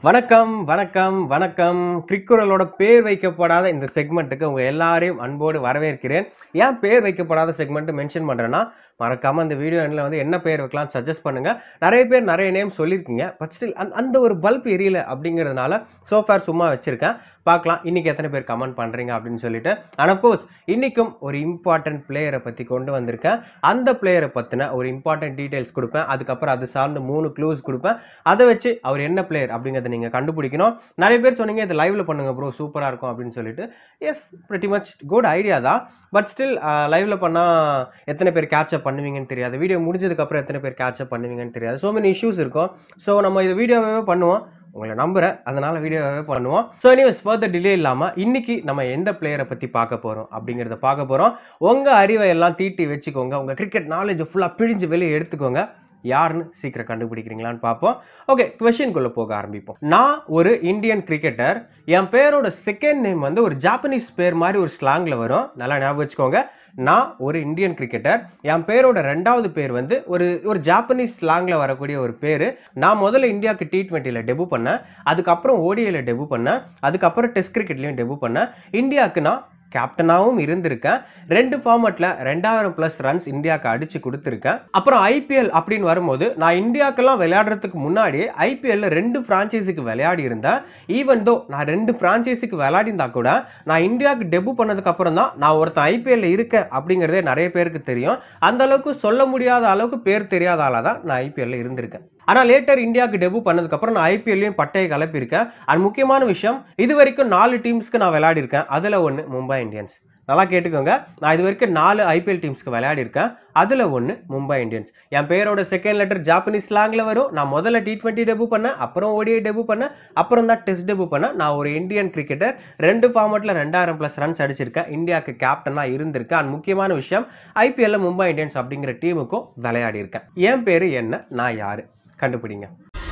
வணக்கம் வணக்கம் வணக்கம் கிரிக்குரலோட பேர் வைக்கப்படாத இந்த செக்மெண்ட்டுக்கு உங்க எல்லாரையும் அன்போடு வரவேற்கிறேன் ஏன் பேர் வைக்கப்படாத செக்மெண்ட் மென்ஷன் பண்றேன்னா மறக்காம அந்த வீடியோ எண்ணில் வந்து என்ன பேர் வைக்கலாம் சஜஸ்ட் பண்ணுங்க நிறைய பேர் நிறைய நேம் சொல்லியிருக்கீங்க பட் ஸ்டில் அந்த ஒரு பல்ப் எரியல அப்படிங்கிறதுனால சோஃபார் சும்மா வச்சிருக்கேன் பார்க்கலாம் இன்னைக்கு எத்தனை பேர் கமெண்ட் பண்றீங்க அப்படின்னு சொல்லிட்டு அண்ட் அஃப்கோர்ஸ் இன்னைக்கும் ஒரு இம்பார்ட்டன்ட் பிளேயரை பத்தி கொண்டு வந்திருக்கேன் அந்த பிளேயரை பத்தின ஒரு இம்பார்ட்டன்ட் டீடைல்ஸ் கொடுப்பேன் அதுக்கப்புறம் அது சார்ந்த மூணு க்ளூஸ் கொடுப்பேன் அதை வச்சு அவர் என்ன பிளேயர் அப்படிங்கிறத நீங்கள் கண்டுபிடிக்கணும் நிறைய பேர் சொன்னீங்க இது லைவ்ல பண்ணுங்க ப்ரோ சூப்பராக இருக்கும் அப்படின்னு சொல்லிட்டு yes pretty much good idea தான் பட் ஸ்டில் லைவ்ல பண்ணால் எத்தனை பேர் கேட்சப் பண்ணுவீங்கன்னு தெரியாது வீடியோ முடிஞ்சதுக்கப்புறம் எத்தனை பேர் கேட்சப் பண்ணுவீங்கன்னு தெரியாது ஸோ மெனி இஷ்யூஸ் இருக்கும் ஸோ நம்ம இது வீடியோவே பண்ணுவோம் உங்களை நம்புறேன் அதனால வீடியோவே பண்ணுவோம் ஸோ எனிவேஸ் ஃபர்தர் டிலே இல்லாமல் இன்னைக்கு நம்ம எந்த பிளேயரை பற்றி பார்க்க போகிறோம் அப்படிங்கிறத பார்க்க போகிறோம் உங்கள் அறிவை எல்லாம் தீட்டி வச்சுக்கோங்க உங்கள் கிரிக்கெட் நாலேஜை ஃபுல்லாக பிழிஞ்சு வெளியே எடுத்துக்கோங்க யாருன்னு சீக்கிரம் கண்டுபிடிக்கிறீங்களான்னு பார்ப்போம் ஓகே கொஷின்குள்ளே போக ஆரம்பிப்போம் நான் ஒரு இந்தியன் கிரிக்கெட்டர் என் பேரோட செகண்ட் நேம் வந்து ஒரு ஜாப்பனீஸ் பேர் மாதிரி ஒரு ஸ்லாங்கில் வரும் நல்லா ஞாபகம் வச்சுக்கோங்க நான் ஒரு இந்தியன் கிரிக்கெட்டர் என் பேரோட ரெண்டாவது பேர் வந்து ஒரு ஒரு ஜாப்பனீஸ் ஸ்லாங்கில் வரக்கூடிய ஒரு பேர் நான் முதல்ல இந்தியாவுக்கு டி ட்வெண்ட்டியில் டெபு பண்ணேன் அதுக்கப்புறம் ஓடிஐயில் டெபு பண்ணேன் அதுக்கப்புறம் டெஸ்ட் கிரிக்கெட்லையும் டெபு பண்ணேன் இந்தியாவுக்கு நான் கேப்டனாகவும் இருந்திருக்கேன் ரெண்டு ஃபார்மேட்டில் ரெண்டாயிரம் ப்ளஸ் ரன்ஸ் இந்தியாவுக்கு அடிச்சு கொடுத்துருக்கேன் அப்புறம் ஐபிஎல் அப்படின்னு வரும்போது நான் இந்தியாவுக்கெல்லாம் விளையாடுறதுக்கு முன்னாடியே ஐபிஎல்ல ரெண்டு ஃப்ரான்ச்சைஸிக்கு விளையாடி இருந்தேன் ஈவன் தோ நான் ரெண்டு ஃப்ரான்ச்சைஸிக்கு விளையாடிருந்தா கூட நான் இந்தியாவுக்கு டெபு பண்ணதுக்கு அப்புறம் தான் நான் ஒருத்தன் ஐபிஎல்ல இருக்கேன் அப்படிங்கிறதே நிறைய பேருக்கு தெரியும் அந்த அளவுக்கு சொல்ல முடியாத அளவுக்கு பேர் தெரியாத ஆளாக தான் நான் ஐபிஎல்ல இருந்திருக்கேன் ஆனால் லேட்டர் இந்தியாவுக்கு டெபு பண்ணதுக்கப்புறம் நான் ஐபிஎல்லையும் பட்டையை கலப்பியிருக்கேன் அண்ட் முக்கியமான விஷயம் இது வரைக்கும் நாலு டீம்ஸ்க்கு நான் விளையாடிருக்கேன் அதில் ஒன்று மும்பை இந்தியன்ஸ் நல்லா கேட்டுக்கோங்க நான் இது வரைக்கும் நாலு ஐபிஎல் டீம்ஸ்க்கு விளையாடிருக்கேன் அதில் ஒன்று மும்பை இந்தியன்ஸ் என் பேரோட செகண்ட் லெட்டர் ஜாப்பனீஸ் ஸ்லாங்கில் வரும் நான் முதல்ல டி ட்வெண்ட்டி டெபு பண்ணேன் அப்புறம் ஓடிஐ டெபு பண்ணேன் அப்புறம் தான் டெஸ்ட் டெபு பண்ணேன் நான் ஒரு இந்தியன் கிரிக்கெட்டர் ரெண்டு ஃபார்மேட்டில் ரெண்டாயிரம் ப்ளஸ் ரன்ஸ் அடிச்சிருக்கேன் இந்தியாவுக்கு கேப்டனாக இருந்திருக்கேன் அண்ட் முக்கியமான விஷயம் ஐபிஎல்ல மும்பை இந்தியன்ஸ் அப்படிங்கிற டீமுக்கும் விளையாடிருக்கேன் என் பேர் என்ன நான் யார் கண்டுபிடிங்க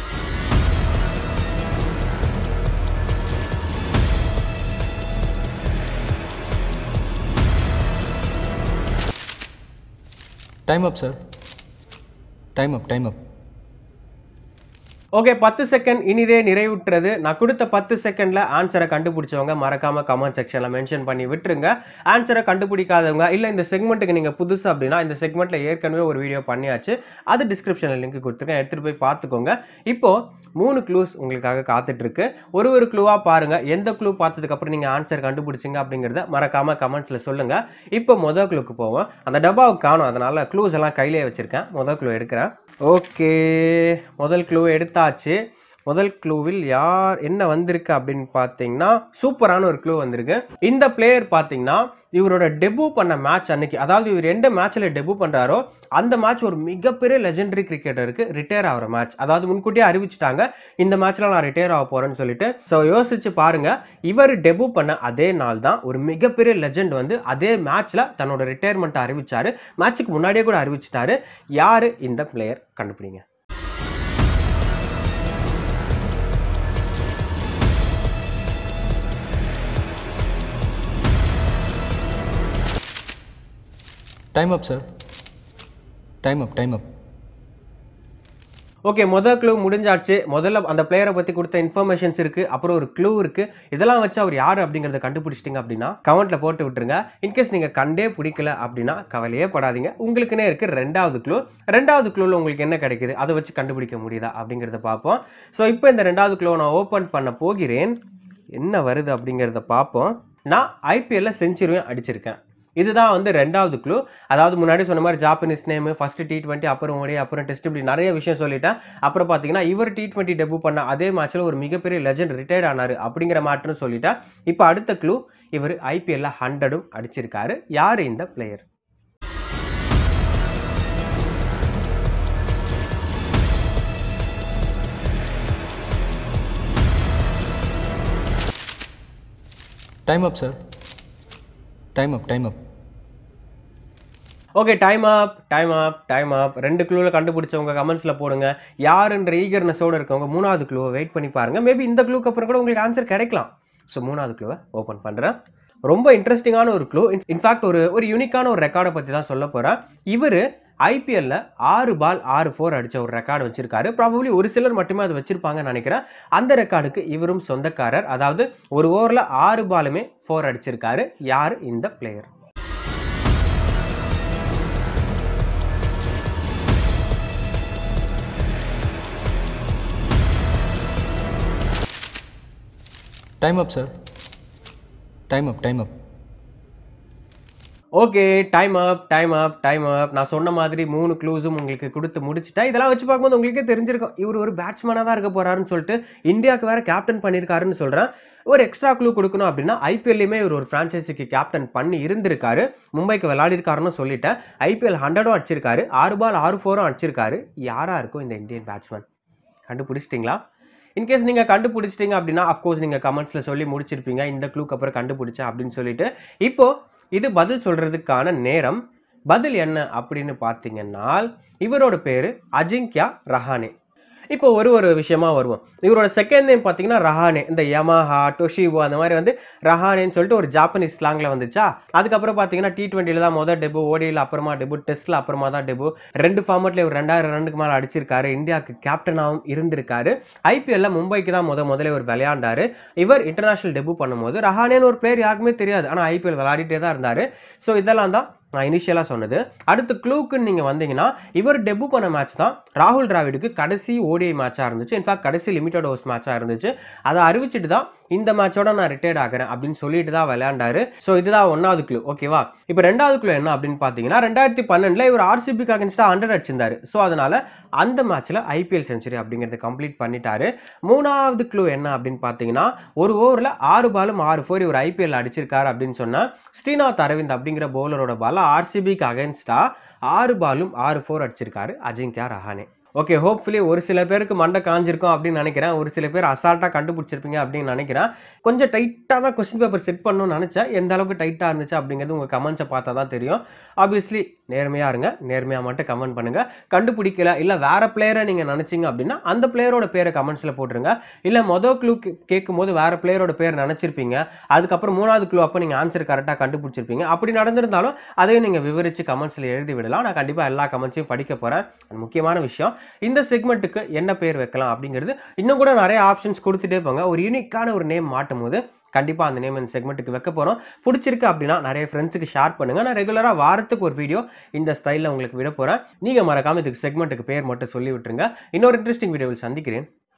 time up sir time up time up okay பத்து செகண்ட் இனிதே நிறைவுற்றது நான் கொடுத்த பத்து செகண்ட்ல ஆன்சரை கண்டுபிடிச்சவங்க மறக்காம கமெண்ட் செக்ஷன்ல மென்ஷன் பண்ணி விட்டுருங்க ஆன்சரை கண்டுபிடிக்காதவங்க இல்ல இந்த செக்மெண்ட்டுக்கு நீங்க புதுசு அப்படின்னா இந்த செக்மெண்ட்ல ஏற்கனவே ஒரு வீடியோ பண்ணியாச்சு அது டிஸ்கிரிப்ஷன்ல லிங்க் கொடுத்துருக்கேன் எடுத்துட்டு போய் பார்த்துக்கோங்க இப்போ மூணு க்ளூஸ் உங்களுக்காக காத்துட்டு இருக்கு ஒரு ஒரு க்ளூவா பாருங்க எந்த க்ளூ பார்த்ததுக்கு அப்புறம் நீங்க ஆன்சர் கண்டுபிடிச்சிங்க அப்படிங்கறத மறக்காம கமெண்ட்ஸ்ல சொல்லுங்க இப்போ முதல் க்ளூக்கு போவோம் அந்த டப்பாவுக்கு காணும் அதனால க்ளூஸ் எல்லாம் கையிலே வச்சிருக்கேன் முதல் க்ளூ எடுக்கிறேன் ஓகே முதல் க்ளூ எடுத்தாச்சு முதல் க்ளூவில் யார் என்ன வந்திருக்கு அப்படின்னு பார்த்தீங்கன்னா சூப்பரான ஒரு க்ளூ வந்திருக்கு இந்த பிளேயர் பார்த்தீங்கன்னா இவரோட டெபு பண்ண மேட்ச் அன்னைக்கு அதாவது இவர் எந்த மேட்ச்சில் டெபு பண்ணுறாரோ அந்த மேட்ச் ஒரு மிகப்பெரிய லெஜெண்டரி கிரிக்கெட்டருக்கு ரிட்டையர் ஆகிற மேட்ச் அதாவது முன்கூட்டியே அறிவிச்சிட்டாங்க இந்த மேட்ச்ல நான் ரிட்டையர் ஆக போறேன்னு சொல்லிட்டு ஸோ யோசிச்சு பாருங்க இவர் டெபு பண்ண அதே நாள் தான் ஒரு மிகப்பெரிய லெஜெண்ட் வந்து அதே மேட்ச்ல தன்னோட ரிட்டையர்மெண்ட்டை அறிவிச்சாரு மேட்ச்சுக்கு முன்னாடியே கூட அறிவிச்சிட்டாரு யாரு இந்த பிளேயர் கண்டுபிடிங்க time up sir time up time up okay முதல் க்ளூ முடிஞ்சாச்சு முதல்ல அந்த பிளேயரை பற்றி கொடுத்த இன்ஃபர்மேஷன்ஸ் இருக்கு அப்புறம் ஒரு க்ளூ இருக்கு இதெல்லாம் வச்சு அவர் யார் அப்படிங்கிறத கண்டுபிடிச்சிட்டிங்க அப்படின்னா கமெண்ட்ல போட்டு விட்டுருங்க இன்கேஸ் நீங்கள் கண்டே பிடிக்கல அப்படின்னா கவலையே படாதீங்க உங்களுக்குன்னே இருக்கு ரெண்டாவது க்ளூ ரெண்டாவது க்ளூவில் உங்களுக்கு என்ன கிடைக்குது அதை வச்சு கண்டுபிடிக்க முடியுதா அப்படிங்கிறத பார்ப்போம் ஸோ இப்போ இந்த ரெண்டாவது க்ளூ நான் ஓப்பன் பண்ண போகிறேன் என்ன வருது அப்படிங்கிறத பார்ப்போம் நான் ஐபிஎல்ல செஞ்சுரியும் அடிச்சிருக்கேன் இதுதான் வந்து ரெண்டாவது க்ளூ அதாவது முன்னாடி சொன்ன மாதிரி Japanese name first T twenty அப்புறம் ஓடி அப்புறம் டெஸ்ட் இப்படி நிறைய விஷயம் சொல்லிட்டேன் அப்புறம் பார்த்தீங்கன்னா இவர் டி டுவெண்ட்டி டெபு பண்ண அதே மேட்ச்சில் ஒரு மிகப்பெரிய லெஜெண்ட் ரிட்டையர்ட் ஆனார் அப்படிங்கிற மேட்டரும் சொல்லிட்டேன் இப்போ அடுத்த க்ளூ இவர் ஐபிஎல்ல ஹண்ட்ரடும் அடிச்சிருக்காரு யார் இந்த player time up sir time up time up okay time up time up time up ரெண்டு க்ளூவில் கண்டுபிடிச்சவங்க கமெண்ட்ஸில் போடுங்க யாருன்ற ஈகர்னஸோடு இருக்கவங்க மூணாவது க்ளூவை வெயிட் பண்ணி பாருங்கள் மேபி இந்த க்ளூக்கு அப்புறம் கூட உங்களுக்கு ஆன்சர் கிடைக்கலாம் ஸோ மூணாவது க்ளூவை ஓப்பன் பண்ணுறேன் ரொம்ப இன்ட்ரெஸ்டிங்கான ஒரு க்ளூ இன்ஃபேக்ட் ஒரு ஒரு யூனிக்கான ஒரு ரெக்கார்டை பற்றி தான் சொல்ல போகிறேன் இவர் ஐபிஎல்ல ஆறு பால் ஆறு ஃபோர் அடிச்ச ஒரு ரெக்கார்டு வச்சிருக்காரு ப்ராபப்ளி ஒரு சிலர் மட்டுமே அது வச்சிருப்பாங்கன்னு நினைக்கிறேன் அந்த ரெக்கார்டுக்கு இவரும் சொந்தக்காரர் அதாவது ஒரு ஓவரில் ஆறு பாலுமே ஃபோர் அடிச்சிருக்காரு யார் இந்த player Time up, sir. Time up, time up. Okay time up time up time up நான் சொன்ன மாதிரி மூணு க்ளூஸும் உங்களுக்கு கொடுத்து முடிச்சிட்டேன் இதெல்லாம் வச்சு பார்க்கும்போது உங்களுக்கே தெரிஞ்சிருக்கும் இவர் ஒரு பேட்ஸ்மேனாக தான் இருக்க போறாருன்னு சொல்லிட்டு இந்தியாவுக்கு வேற கேப்டன் பண்ணியிருக்காருன்னு சொல்கிறேன் ஒரு எக்ஸ்ட்ரா க்ளூ கொடுக்கணும் அப்படின்னா ஐபிஎல்லையுமே இவர் ஒரு ஃப்ரான்ச்சைசிக்கு கேப்டன் பண்ணி இருந்திருக்காரு மும்பைக்கு விளையாடிருக்காருன்னு சொல்லிட்டேன் ஐபிஎல் ஹண்ட்ரடும் அடிச்சிருக்காரு ஆறு பால் ஆறு ஃபோரும் அடிச்சிருக்காரு யாரா இருக்கும் இந்த இந்தியன் பேட்ஸ்மேன் கண்டுபிடிச்சிட்டிங்களா இன்கேஸ் நீங்கள் கண்டுபிடிச்சிட்டிங்க அப்படின்னா அஃப்கோர்ஸ் நீங்கள் கமெண்ட்ஸில் சொல்லி முடிச்சிருப்பீங்க இந்த க்ளூக்கு அப்புறம் கண்டுபிடிச்சேன் அப்படின்னு சொல்லிட்டு இப்போ இது பதில் சொல்றதுக்கான நேரம் பதில் என்ன அப்படின்னு பார்த்தீங்கன்னா இவரோட பேர் அஜிங்க்யா ரஹானே இப்போ ஒரு ஒரு விஷயமா வருவோம் இவரோட செகண்ட் நேம் பார்த்தீங்கன்னா ரஹானே இந்த யமாஹா டொஷிபோ அந்த மாதிரி வந்து ரஹானேன்னு சொல்லிட்டு ஒரு ஜாப்பனீஸ் ஸ்லாங்கில் வந்துச்சா அதுக்கப்புறம் பார்த்தீங்கன்னா டி டுவெண்ட்டியில் தான் முதல் டெபு ஓடியில் அப்புறமா டெபு டெஸ்ட்டில் அப்புறமா தான் டெபு ரெண்டு ஃபார்மெட்டில் இவர் ரெண்டாயிரம் ரன்னுக்கு மேலே அடிச்சிருக்காரு இந்தியாவுக்கு கேப்டனாகவும் இருந்திருக்காரு ஐபிஎல்ல மும்பைக்கு தான் முத முதல்ல இவர் விளையாண்டாரு இவர் இன்டர்நேஷனல் டெபு பண்ணும்போது ரஹானேன்னு ஒரு பிளேயர் யாருக்குமே தெரியாது ஆனால் ஐபிஎல் விளையாடிட்டே தான் இருந்தார் ஸோ இதெல்லாம் தான் நான் இனிஷியலாக சொன்னது அடுத்து க்ளூக்குன்னு நீங்கள் வந்தீங்கன்னா இவர் டெபு பண்ண மேட்ச் தான் ராகுல் டிராவிடுக்கு கடைசி ஓடிஐ மேட்சாக இருந்துச்சு இன்ஃபேக்ட் கடைசி லிமிட்டட் ஓவர்ஸ் மேட்சாக இருந்துச்சு அதை அறிவிச்சிட்டு தான் இந்த மேட்சோட நான் ரிட்டையர்ட் ஆகிறேன் அப்படின்னு சொல்லிட்டு தான் விளையாண்டாரு ஸோ இதுதான் ஒன்றாவது க்ளூ ஓகேவா இப்போ ரெண்டாவது க்ளூ என்ன அப்படின்னு பார்த்தீங்கன்னா ரெண்டாயிரத்தி பன்னெண்டில் இவர் ஆர்சிபிக்கு அகேன்ஸ்டாக ஹண்ட்ரட் அடிச்சிருந்தாரு ஸோ அதனால அந்த மேட்ச்சில் ஐபிஎல் செஞ்சுரி அப்படிங்கிறத கம்ப்ளீட் பண்ணிட்டாரு மூணாவது க்ளூ என்ன அப்படின்னு பார்த்தீங்கன்னா ஒரு ஓவரில் ஆறு பாலும் ஆறு ஃபோர் இவர் ஐபிஎல் அடிச்சிருக்காரு அப்படின்னு சொன்னால் ஸ்ரீநாத் அரவிந்த் அப்படிங்கிற பவுலரோட பால ஆர்சிபிக்கு அகேன்ஸ்டா ஆறு பாலும் ஆறு ஃபோர் அடிச்சிருக்காரு அஜிங்க்யா ரஹானே ஓகே ஹோப்ஃபுல்லி ஒரு சில பேருக்கு மண்டை காஞ்சிருக்கும் அப்படின்னு நினைக்கிறேன் ஒரு சில பேர் அசால்ட்டாக கண்டுபிடிச்சிருப்பீங்க அப்படின்னு நினைக்கிறேன் கொஞ்சம் டைட்டாக தான் கொஸ்டின் பேப்பர் செட் பண்ணணும்னு நினச்சேன் எந்த அளவுக்கு டைட்டாக இருந்துச்சு அப்படிங்கிறது உங்கள் கமெண்ட்ஸை பார்த்தா தான் தெரியும் ஆப்வியஸ்லி நேர்மையாக இருங்க நேர்மையாக மட்டும் கமெண்ட் பண்ணுங்கள் கண்டுபிடிக்கல இல்லை வேற பிளேயரை நீங்கள் நினச்சிங்க அப்படின்னா அந்த பிளேயரோட பேரை கமெண்ட்ஸில் போட்டுருங்க இல்லை மொதல் க்ளூ கேட்கும் போது வேற பிளேயரோட பேர் நினச்சிருப்பீங்க அதுக்கப்புறம் மூணாவது க்ளூ அப்போ நீங்கள் ஆன்சர் கரெக்டாக கண்டுபிடிச்சிருப்பீங்க அப்படி நடந்திருந்தாலும் அதையும் நீங்கள் விவரித்து கமெண்ட்ஸில் எழுதி விடலாம் நான் கண்டிப்பாக எல்லா கமெண்ட்ஸையும் படிக்க போகிறேன் முக்கியமான விஷயம் இந்த செக்மெண்ட்டுக்கு என்ன பேர் வைக்கலாம் அப்படிங்கிறது இன்னும் கூட நிறைய ஆப்ஷன்ஸ் கொடுத்துட்டே போங்க ஒரு யூனிக்கான ஒரு நேம் மாட்டும் போது கண்டிப்பாக அந்த நேம் இந்த செக்மெண்ட்டுக்கு வைக்க போகிறோம் பிடிச்சிருக்கு அப்படின்னா நிறைய ஃப்ரெண்ட்ஸுக்கு ஷேர் பண்ணுங்கள் நான் ரெகுலராக வாரத்துக்கு ஒரு வீடியோ இந்த ஸ்டைலில் உங்களுக்கு விட போகிறேன் நீங்கள் மறக்காம இதுக்கு செக்மெண்ட்டுக்கு பேர் மட்டும் சொல்லி விட்டுருங்க இன்னொரு இன்ட்ரெஸ்டிங் வீடியோவில் சந்திக்கிறேன்